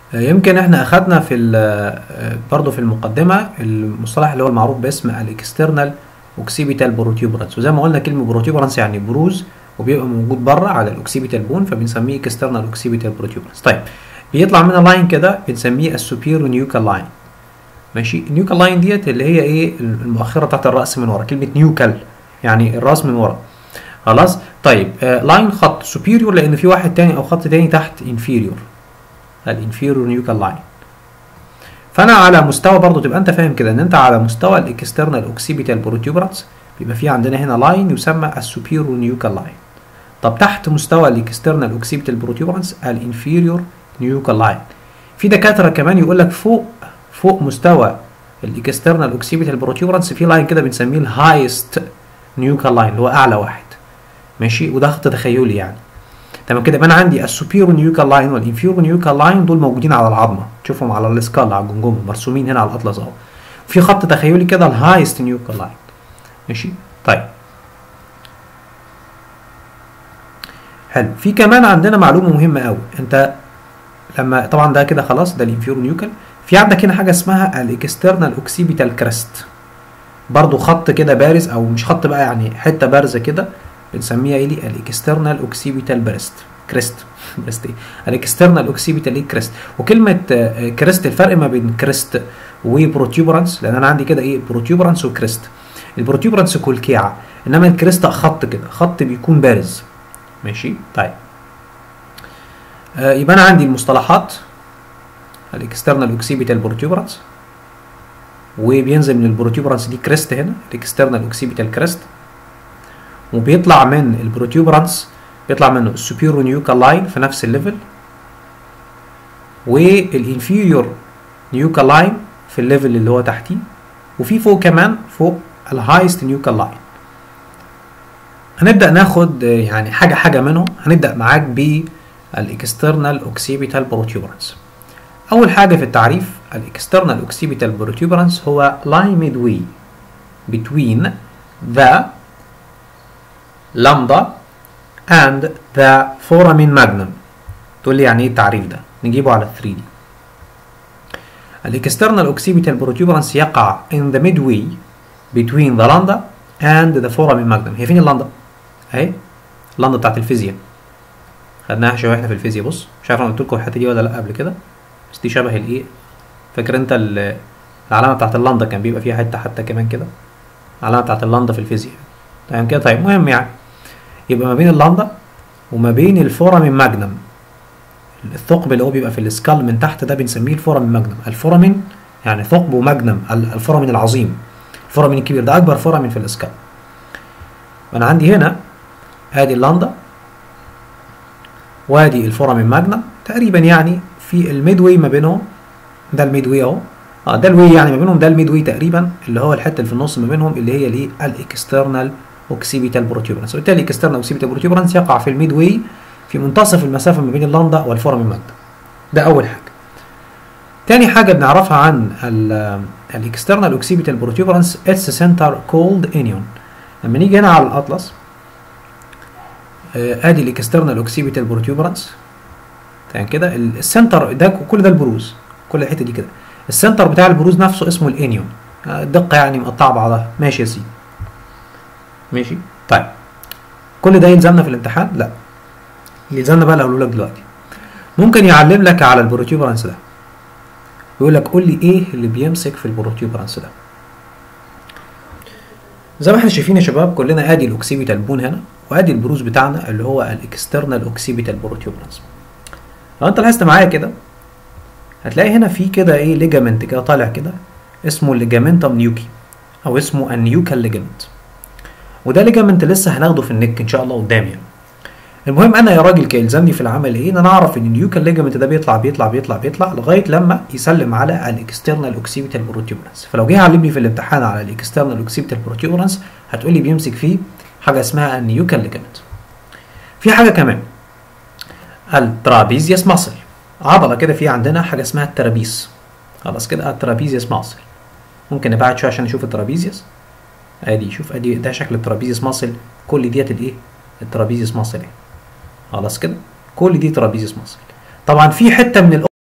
يمكن احنا اخدنا في ال- برضه في المقدمه المصطلح اللي هو المعروف باسم الاكسترنال اوكسيبيتال بروتيوبرانس وزي ما قلنا كلمه بروتيوبرانس يعني بروز وبيبقى موجود بره على الاوكسيبيتال بون فبنسميه اكسترنال اوكسيبيتال بروتيوبرانس طيب بيطلع منها لاين كده بنسميه السوبيرو نيوكال لاين ماشي النيوكال لاين ديت اللي هي ايه المؤخره بتاعت الراس من ورا كلمه نيوكال يعني الراس من ورا خلاص طيب آه لاين خط سوبيريور لان في واحد تاني او خط تاني تحت انفيريور الانفيريور نيوكال لاين فانا على مستوى برضو تبقى انت فاهم كده ان انت على مستوى الاكسترنال اوكسيبيتال بروتيوبرانس بيبقى في عندنا هنا لاين يسمى السوبيريور نيوكال لاين طب تحت مستوى الاكسترنال اوكسيبيتال بروتيوبرانس الانفيريور نيوكال لاين في دكاتره كمان يقول لك فوق فوق مستوى الاكسترنال اوكسيبيتال بروتيوبرانس في لاين كده بنسميه الهايست نيوكال لاين اللي هو اعلى واحد ماشي وده خط تخيلي يعني تمام كده يبقى انا عندي السوبيرو نيوكال لاين والانفيرو نيوكال لاين دول موجودين على العظمه تشوفهم على السكال على الجمجمه مرسومين هنا على الاطلس اهو في خط تخيلي كده الهايست نيوكال لاين ماشي طيب حلو في كمان عندنا معلومه مهمه قوي انت لما طبعا ده كده خلاص ده الانفيرو نيوكال في عندك هنا حاجه اسمها الاكسترنال اوكسيبيتال كريست برضو خط كده بارز او مش خط بقى يعني حته بارزه كده بنسميها ايه دي الاكسترنال اوكسيبيتال بريست كريست بريست ايه الاكسترنال اوكسيبيتال ايه كريست وكلمه آه، كريست الفرق ما بين كريست وبروتيوبرانس لان انا عندي كده ايه بروتيوبرانس وكريست البروتيوبرانس كلكيعه انما الكريست خط كده خط بيكون بارز ماشي طيب آه يبقى انا عندي المصطلحات الاكسترنال اوكسيبيتال بروتيوبرانس وبينزل من البروتيوبرانس دي كريست هنا الاكسترنال اوكسيبيتال كريست وبيطلع من البروتيوبرانس بيطلع منه السوبيرو نيوكال لاين في نفس الليفل والانفيريور نيوكال لاين في الليفل اللي هو تحتيه وفي فوق كمان فوق الهايست نيوكال لاين هنبدا ناخد آه، يعني حاجه حاجه منهم هنبدا معاك بالاكسترنال اوكسيبيتال بروتيوبرانس اول حاجه في التعريف الاكسترنال اوكسيبيتال بروتيوبرانس هو line midway between the lambda and the foramen magnum تقول لي يعني ايه التعريف ده نجيبه على 3 دي الاكسترنال اوكسيبيتال بروتيوبرانس يقع in the midway between the lambda and the foramen magnum هي فين اللاندا اهي اللاندا بتاعت الفيزياء خدناها شويه احنا في الفيزياء بص مش عارف انا قلت لكم الحته دي ولا لا قبل كده بس دي شبه الايه فاكر انت ال- العلامه بتاعت اللاندا كان بيبقى فيها حته حتى كمان كده العلامه بتاعت اللاندا في الفيزياء تمام كده طيب مهم يعني يبقى ما بين اللاندا وما بين الفورامين ماجنم الثقب اللي هو بيبقى في السكال من تحت ده بنسميه الفورامين ماجنم الفورامين يعني ثقب وماجنم ال- الفورامين العظيم الفورامين الكبير ده اكبر فورامين في السكال وانا عندي هنا ادي اللاندا وادي الفورامين ماجنم تقريبا يعني في الميدوي ما بينهم ده الميدوي اهو اه ده الوي يعني ما بينهم ده الميدوي تقريبا اللي هو الحته اللي في النص ما بينهم اللي هي الايه الاكسترنال اوكسيبيتال بروتيوبرانس وبالتالي الاكسترنال اوكسيبيتال بروتيوبرانس يقع في الميدوي في منتصف المسافه ما بين اللاندا والفورامين ماجنم ده اول حاجه تاني حاجه بنعرفها عن الاكسترنال اوكسيبيتال بروتيوبرانس اتس سنتر كولد انيون لما نيجي هنا على الاطلس آه، ادي الاكسترنال اوكسيبيتال بروتيوبرانس تمام كده ال- السنتر ده كل ده البروز كل الحته دي كده السنتر بتاع البروز نفسه اسمه الانيون آه، الدقه يعني مقطعه بعضها ماشي يا سيدي ماشي طيب كل ده يلزمنا في الامتحان لا اللي يلزمنا بقى اللي هقوله لك دلوقتي ممكن يعلم لك على البروتيوبرانس ده يقول لك قول لي ايه اللي بيمسك في البروتيوبرانس ده زي ما احنا شايفين يا شباب كلنا ادي الاوكسيبيتال بون هنا وادي البروز بتاعنا اللي هو الاكسترنال اوكسيبيتال بروتيوبرانس لو انت لاحظت معايا كده هتلاقي هنا في كده ايه ليجامنت كده طالع كده اسمه الليجامنتم نيوكي او اسمه النيوكال ليجامنت وده ليجامنت لسه هناخده في النك ان شاء الله قدام يعني المهم انا يا راجل كيلزمني في العمل ايه ان انا اعرف ان النيوكال ليجامنت ده بيطلع بيطلع بيطلع بيطلع لغايه لما يسلم على الاكسترنال اوكسيبيتال بروتيوبرانس فلو جه علمني في الامتحان على الاكسترنال اوكسيبيتال بروتيوبرانس هتقول لي بيمسك فيه حاجه اسمها النيوكال ليجامنت في حاجه كمان الترابيزيوس ماسل عضله كده في عندنا حاجه اسمها الترابيس خلاص كده الترابيزيوس ماسل ممكن نبعد شويه عشان نشوف الترابيزيوس ادي شوف ادي ده شكل الترابيزيوس ماسل كل ديت الايه الترابيزيوس ماسل اهي خلاص كده كل دي ترابيزيوس ماسل طبعا في حته من